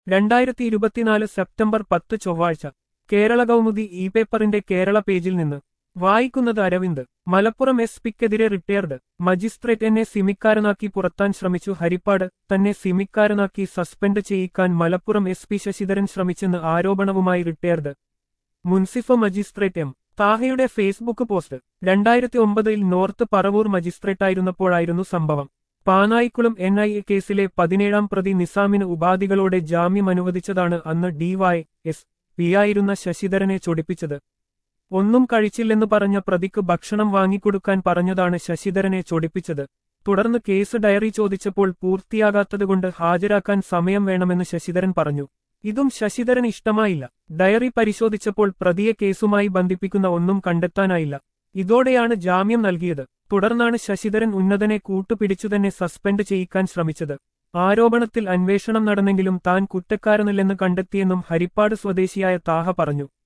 രണ്ടായിരത്തി ഇരുപത്തിനാല് സെപ്റ്റംബർ പത്ത് ചൊവ്വാഴ്ച കേരള കൗമുദി ഇ പേപ്പറിന്റെ കേരള പേജിൽ നിന്ന് വായിക്കുന്നത് അരവിന്ദ് മലപ്പുറം എസ് പിക്കെതിരെ റിട്ടയർഡ് മജിസ്ട്രേറ്റ് എന്നെ സിമിക്കാരനാക്കി പുറത്താൻ ശ്രമിച്ചു ഹരിപ്പാട് തന്നെ സിമിക്കാരനാക്കി സസ്പെൻഡ് ചെയ്യിക്കാൻ മലപ്പുറം എസ് പി ശശിധരൻ ശ്രമിച്ചെന്ന് ആരോപണവുമായി റിട്ടയർഡ് മുൻസിഫ് മജിസ്ട്രേറ്റ് എം താഹയുടെ ഫേസ്ബുക്ക് പോസ്റ്റ് രണ്ടായിരത്തി ഒമ്പതിൽ നോർത്ത് പറവൂർ മജിസ്ട്രേറ്റായിരുന്നപ്പോഴായിരുന്നു സംഭവം പാനായിക്കുളം എൻ ഐ എ കേസിലെ പതിനേഴാം പ്രതി നിസാമിന് ഉപാധികളോടെ ജാമ്യം അനുവദിച്ചതാണ് അന്ന് ഡിവൈ എസ് പിയായിരുന്ന ശശിധരനെ ചൊടിപ്പിച്ചത് ഒന്നും കഴിച്ചില്ലെന്ന് പറഞ്ഞ പ്രതിക്ക് ഭക്ഷണം വാങ്ങിക്കൊടുക്കാൻ പറഞ്ഞതാണ് ശശിധരനെ ചൊടിപ്പിച്ചത് തുടർന്ന് കേസ് ഡയറി ചോദിച്ചപ്പോൾ പൂർത്തിയാകാത്തതുകൊണ്ട് ഹാജരാക്കാൻ സമയം വേണമെന്ന് ശശിധരൻ പറഞ്ഞു ഇതും ശശിധരൻ ഇഷ്ടമായില്ല ഡയറി പരിശോധിച്ചപ്പോൾ പ്രതിയെ കേസുമായി ബന്ധിപ്പിക്കുന്ന ഒന്നും കണ്ടെത്താനായില്ല ഇതോടെയാണ് ജാമ്യം നൽകിയത് തുടർന്നാണ് ശശിധരൻ ഉന്നതനെ കൂട്ടുപിടിച്ചുതന്നെ സസ്പെൻഡ് ചെയ്യിക്കാൻ ശ്രമിച്ചത് ആരോപണത്തിൽ അന്വേഷണം നടന്നെങ്കിലും താൻ കുറ്റക്കാരനല്ലെന്ന് കണ്ടെത്തിയെന്നും ഹരിപ്പാട് സ്വദേശിയായ താഹ പറഞ്ഞു